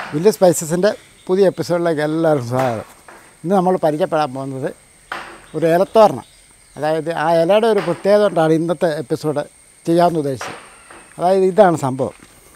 വില്ല് സ്പൈസസിൻ്റെ പുതിയ എപ്പിസോഡിലേക്ക് എല്ലാവർക്കും സ്വാഗതം ഇന്ന് നമ്മൾ പരിചയപ്പെടാൻ പോകുന്നത് ഒരു ഇലത്തോരണം അതായത് ആ ഇലയുടെ ഒരു പ്രത്യേകത കൊണ്ടാണ് ഇന്നത്തെ എപ്പിസോഡ് ചെയ്യാമെന്ന് ഉദ്ദേശിച്ചത് അതായത് ഇതാണ് സംഭവം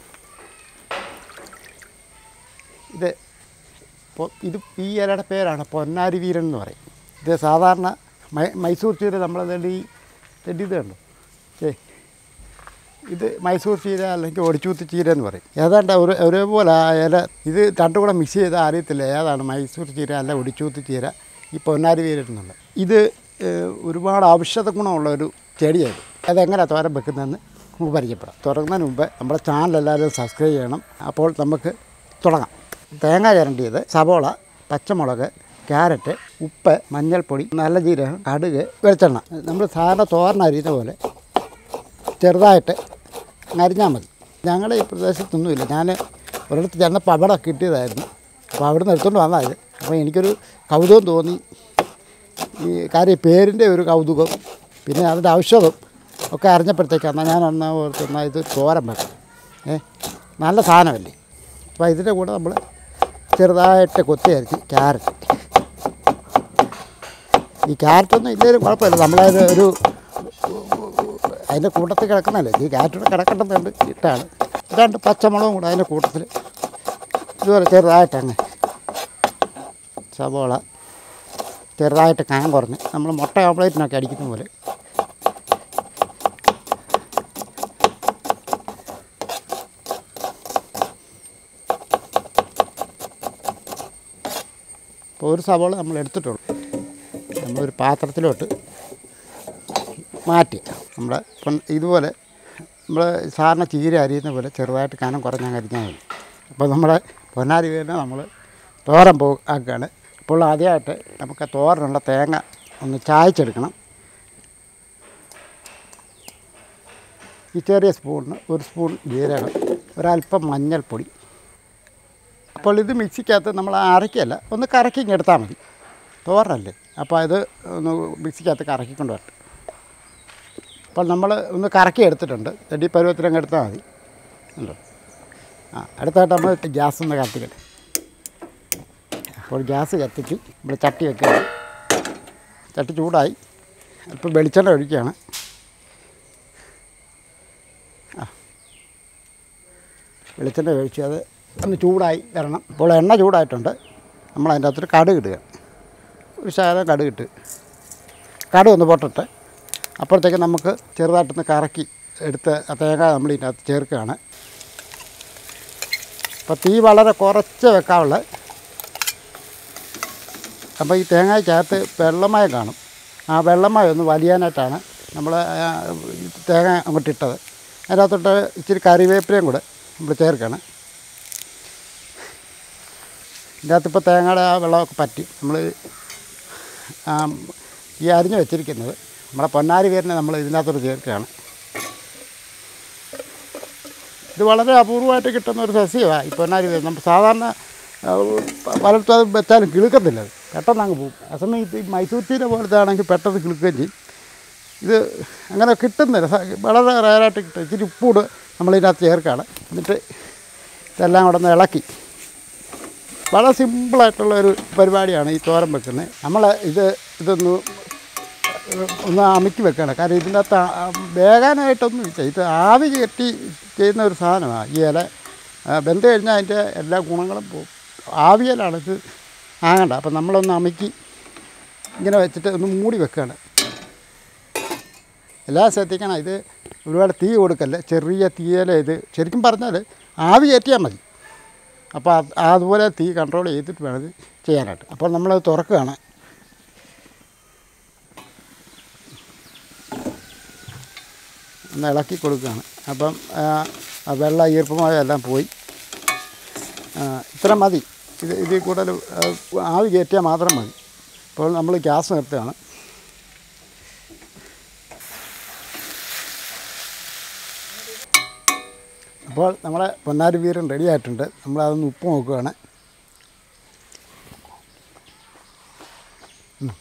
ഇത് ഇപ്പോൾ ഇത് ഈ ഇലയുടെ പേരാണ് പൊന്നാരി വീരൻ എന്ന് പറയും ഇത് സാധാരണ മൈ മൈസൂർ ചീര നമ്മളെ ഈ തെണ്ടി ഇത് കണ്ടോ ഏ ഇത് മൈസൂർ ചീര അല്ലെങ്കിൽ ഒടിച്ചൂത്ത് ചീര എന്ന് പറയും ഏതാണ്ട് ഒരു ഒരേപോലെ ആ ഇല ഇത് രണ്ടും കൂടെ മിക്സ് ചെയ്താൽ അറിയത്തില്ല ഏതാണ് മൈസൂർ ചീര അല്ല ഒടിച്ചൂത്ത് ചീര ഈ പൊന്നാരി വീരൻ എന്നുള്ളത് ഇത് ഏഹ്, ഒരുപാട് ഔഷധ ഗുണമുള്ള ഒരു ചെടിയാണ് അതെങ്ങനെ തോരൻ വെക്കുന്നതെന്ന് നമുക്ക് പരിചയപ്പെടാം തുടങ്ങുന്നതിന് മുമ്പ് നമ്മുടെ ചാനൽ എല്ലാവരും സബ്സ്ക്രൈബ് ചെയ്യണം അപ്പോൾ നമുക്ക് തുടങ്ങാം തേങ്ങ ചിരണ്ടിയത് സവോള പച്ചമുളക് ക്യാരറ്റ് ഉപ്പ് മഞ്ഞൾപ്പൊടി നല്ല ജീരകം കടുക് വെളിച്ചെണ്ണ നമ്മൾ സാധാരണ തോരൻ അരിയുന്ന പോലെ ചെറുതായിട്ട് അരിഞ്ഞാൽ മതി ഞങ്ങളുടെ ഈ പ്രദേശത്തൊന്നുമില്ല ഞാൻ ഒരിടത്ത് ചെന്നപ്പോൾ അവിടെ കിട്ടിയതായിരുന്നു അപ്പോൾ അവിടെ നിന്ന് എടുത്തുകൊണ്ട് വന്നത് അപ്പോൾ എനിക്കൊരു കൗതുകം തോന്നി ഈ കാര്യം പേരിൻ്റെ ഒരു കൗതുകം പിന്നെ അതിൻ്റെ ഔഷധം ഒക്കെ അറിഞ്ഞപ്പോഴത്തേക്കാണ് ഞാൻ അന്ന് ഓർത്തുന്ന ഇത് തോരൻ വെക്കാം ഏ നല്ല സാധനമല്ലേ അപ്പോൾ ഇതിൻ്റെ കൂടെ നമ്മൾ ചെറുതായിട്ട് കൊത്തി അരിച്ച് ക്യാരറ്റ് ഈ ക്യാരറ്റൊന്നും ഇല്ലെങ്കിലും കുഴപ്പമില്ല നമ്മളത് ഒരു അതിൻ്റെ കൂട്ടത്തിൽ കിടക്കുന്നതല്ലേ ഈ ക്യാരറ്റൂടെ കിടക്കേണ്ടതുണ്ട് ഇട്ടാണ് രണ്ട് പച്ചമുളകും കൂടെ അതിൻ്റെ കൂട്ടത്തിൽ ഇതുപോലെ ചെറുതായിട്ട് അങ്ങ് സവോള ചെറുതായിട്ട് കായം കുറഞ്ഞ് നമ്മൾ മുട്ട ഓംപ്ലേറ്റിനൊക്കെ അടിക്കുന്ന പോലെ ഇപ്പോൾ ഒരു സവോള നമ്മൾ എടുത്തിട്ടുള്ളൂ നമ്മളൊരു പാത്രത്തിലോട്ട് മാറ്റി നമ്മുടെ ഇപ്പം ഇതുപോലെ നമ്മൾ സാധാരണ ചീര അരിയുന്ന പോലെ ചെറുതായിട്ട് കനം കുറഞ്ഞാൽ അരിഞ്ഞാൽ മതി അപ്പോൾ നമ്മുടെ പൊന്നാരി വീടിനെ നമ്മൾ തോരൻ പോ ആക്കുകയാണ് അപ്പോൾ ആദ്യമായിട്ട് നമുക്ക് തോരനുള്ള തേങ്ങ ഒന്ന് ചായച്ചെടുക്കണം ഈ ചെറിയ സ്പൂണിന് ഒരു സ്പൂൺ ജീരകം ഒരല്പം മഞ്ഞൾപ്പൊടി അപ്പോൾ ഇത് മിക്സിക്കകത്ത് നമ്മൾ അരയ്ക്കല്ല ഒന്ന് കറക്കിങ് എടുത്താൽ മതി തോരനല്ലേ അപ്പോൾ ഇത് ഒന്ന് മിക്സിക്കകത്ത് കറക്കിക്കൊണ്ട് വരട്ടെ അപ്പോൾ നമ്മൾ ഒന്ന് കറക്കി എടുത്തിട്ടുണ്ട് തെടി പരുവത്തിലങ്ങ് എടുത്താൽ മതി ഉണ്ടോ ആ അടുത്തായിട്ട് നമ്മൾ ഗ്യാസ് ഒന്ന് കത്തിക്കട്ടെ അപ്പോൾ ഗ്യാസ് കത്തിച്ച് നമ്മൾ ചട്ടി വെക്കുക ചട്ടി ചൂടായി അല്പം വെളിച്ചെണ്ണ ഒഴിക്കുകയാണ് ആ വെളിച്ചെണ്ണ ഒഴിച്ച് അത് ഒന്ന് ചൂടായി വരണം ഇപ്പോൾ എണ്ണ ചൂടായിട്ടുണ്ട് നമ്മൾ അതിൻ്റെ അകത്തൊരു കടുക് ഇടുക ഒരു ശകലം കടുക് ഇട്ട് കടുക് ഒന്ന് പൊട്ടട്ടെ അപ്പോഴത്തേക്ക് നമുക്ക് ചെറുതായിട്ടൊന്ന് കറക്കി എടുത്ത് ആ തേങ്ങ നമ്മൾ ഇതിനകത്ത് ചേർക്കുകയാണ് അപ്പോൾ തീ വളരെ കുറച്ച് വെക്കാവുള്ള അപ്പോൾ ഈ തേങ്ങയ്ക്കകത്ത് വെള്ളമയം കാണും ആ വെള്ളമയം ഒന്ന് വലിയാനായിട്ടാണ് നമ്മൾ ആ, ഈ തേങ്ങ അങ്ങോട്ട് ഇട്ടത് അതിനകത്തോട്ട് ഇച്ചിരി കറിവേപ്പിലയും കൂടെ നമ്മൾ ചേർക്കണം ഇതിൻ്റെ അകത്ത് ഇപ്പോൾ തേങ്ങയുടെ ആ വെള്ളമൊക്കെ പറ്റി നമ്മൾ ആ, ഈ അരിഞ്ഞ് വെച്ചിരിക്കുന്നത് നമ്മുടെ പൊന്നാരി വേരിനെ നമ്മൾ ഇതിനകത്തോട്ട് ചേർക്കുകയാണ് ഇത് വളരെ അപൂർവമായിട്ട് കിട്ടുന്ന ഒരു സസ്യമാണ് ഈ പൊന്നാരി വേര് നമ്മൾ സാധാരണ ആ, പലയിടത്തും അത് വെച്ചാലും കിളുക്കത്തില്ല അത് പെട്ടെന്ന് അങ്ങ് പോകും അസമയത്ത് ഈ മൈസൂർ ചീര പോലത്തെ ആണെങ്കിൽ പെട്ടെന്ന് കിളുക്കുകയും ചെയ്യും ഇത് അങ്ങനെ കിട്ടുന്നില്ല സ- വളരെ റയറായിട്ട് കിട്ടും ഇച്ചിരി ഉപ്പൂട് നമ്മളിതിനകത്ത് ചേർക്കുകയാണ് എന്നിട്ട് ഇതെല്ലാം കൂടെ ഒന്ന് ഇളക്കി വളരെ സിമ്പിളായിട്ടുള്ള ഒരു പരിപാടിയാണ് ഈ തോരൻ വെക്കുന്നത് നമ്മൾ ഇത് ഇതൊന്ന് ഒന്ന് അമുക്കി വെക്കണം കാരണം ഇതിൻ്റെ അകത്ത് ആ- ആ വേകാനായിട്ടൊന്നും ഇല്ല ഇത് ആവി കെട്ടി ചെയ്യുന്ന ഒരു സാധനമാണ് ഈ ഇല ആ, വെന്ത് കഴിഞ്ഞാൽ അതിൻ്റെ എല്ലാ ഗുണങ്ങളും പോകും ആവിയലാണ് ഇത് ആകണ്ട അപ്പം നമ്മളൊന്ന് അമുക്കി ഇങ്ങനെ വെച്ചിട്ട് ഒന്ന് മൂടി വെക്കുകയാണ് എല്ലാം ശ്രദ്ധിക്കണം ഇത് ഒരുപാട് തീ കൊടുക്കല്ലേ ചെറിയ തീയല ഇത് ശരിക്കും പറഞ്ഞാൽ ആവി കയറ്റിയാൽ മതി അപ്പോൾ അത് അതുപോലെ തീ കൺട്രോൾ ചെയ്തിട്ട് വേണം ഇത് ചെയ്യാനായിട്ട് അപ്പോൾ നമ്മളത് തുറക്കുകയാണ് ഒന്ന് ഇളക്കി കൊടുക്കുകയാണ് അപ്പം ആ, ആ വെള്ള ഈർപ്പമായ എല്ലാം പോയി ആ, ഇത്ര മതി ഇത് ഇതിൽ കൂടുതൽ ആ, ആവി കയറ്റിയാൽ മാത്രം മതി അപ്പോൾ നമ്മൾ ഗ്യാസ് നിർത്തുകയാണ് അപ്പോൾ നമ്മളെ പൊന്നാരി വീരൻ റെഡി ആയിട്ടുണ്ട് നമ്മളതൊന്ന് ഉപ്പ് നോക്കുകയാണ് ഉം.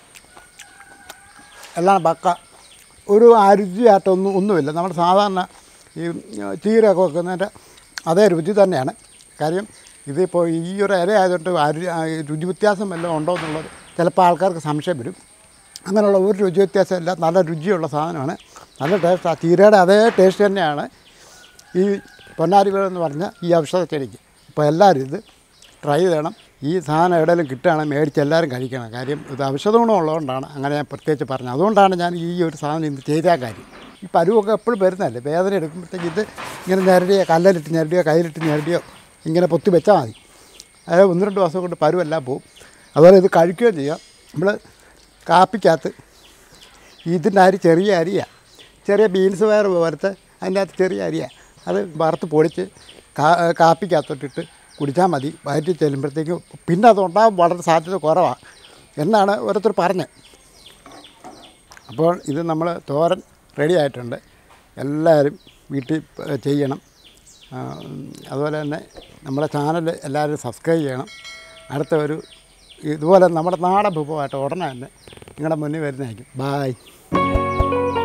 എല്ലാം പക്ക ഒരു അരുചിയായിട്ടൊന്നും ഒന്നുമില്ല നമ്മൾ സാധാരണ ഈ ചീരയൊക്കെ വെക്കുന്നതിൻ്റെ അതേ രുചി തന്നെയാണ് കാര്യം ഇതിപ്പോൾ ഈ ഒരു ഇല ആയതുകൊണ്ട് അരി ആ, രുചി വ്യത്യാസം വല്ലതും ഉണ്ടോ എന്നുള്ളത് ചിലപ്പോൾ ആൾക്കാർക്ക് സംശയം വരും അങ്ങനെയുള്ള ഒരു രുചി വ്യത്യാസമില്ല നല്ല രുചിയുള്ള സാധനമാണ് നല്ല ടേസ്റ്റാണ് ചീരയുടെ അതേ ടേസ്റ്റ് തന്നെയാണ് ഈ പൊന്നാരി വീട് എന്ന് പറഞ്ഞ ഈ ഔഷധ ചെടിക്ക് അപ്പോൾ എല്ലാവരും ഇത് ട്രൈ ചെയ്യണം ഈ സാധനം എവിടെയെങ്കിലും കിട്ടുകയാണെങ്കിൽ മേടിച്ച് എല്ലാവരും കഴിക്കണം കാര്യം ഇത് ഔഷധ ഗുണമുള്ളതുകൊണ്ടാണ് അങ്ങനെ ഞാൻ പ്രത്യേകിച്ച് പറഞ്ഞത് അതുകൊണ്ടാണ് ഞാൻ ഈ ഒരു സാധനം ഇന്ന് ചെയ്താൽ കാര്യം ഈ പരുവൊക്കെ എപ്പോഴും വരുന്നതല്ലേ വേദന എടുക്കുമ്പോഴത്തേക്ക് ഇത് ഇങ്ങനെ ഞരടിയോ കല്ലിലിട്ട് ഞരടിയോ കയ്യിലിട്ട് ഞരടിയോ ഇങ്ങനെ പൊത്തി വെച്ചാൽ മതി അതായത് ഒന്ന് രണ്ട് ദിവസം കൊണ്ട് പരുവെല്ലാം പോവും അതുപോലെ ഇത് കഴിക്കുകയും ചെയ്യാം നമ്മൾ കാപ്പിക്കകത്ത് ഇതിൻ്റെ അരി ചെറിയ അരിയാണ് ചെറിയ ബീൻസ് പയർ വറുത്ത് അതിൻ്റെ അകത്ത് ചെറിയ അരിയാണ് അത് വറുത്ത് പൊടിച്ച് കാ കാപ്പിക്കകത്തോട്ടിട്ട് കുടിച്ചാൽ മതി വയറ്റിൽ ചെല്ലുമ്പോഴത്തേക്കും പിന്നെ അതുണ്ടാകാൻ വളരെ സാധ്യത കുറവാണ് എന്നാണ് ഓരോരുത്തർ പറഞ്ഞത് അപ്പോൾ ഇത് നമ്മൾ തോരൻ റെഡി ആയിട്ടുണ്ട് എല്ലാവരും വീട്ടിൽ പ- ചെയ്യണം ആ, അതുപോലെ തന്നെ നമ്മുടെ ചാനൽ എല്ലാവരും സബ്സ്ക്രൈബ് ചെയ്യണം അടുത്ത ഒരു ഇതുപോലെ നമ്മുടെ നാടൻ വിഭവമായിട്ട് ഉടനെ തന്നെ നിങ്ങളുടെ മുന്നിൽ വരുന്നതായിരിക്കും ബായ്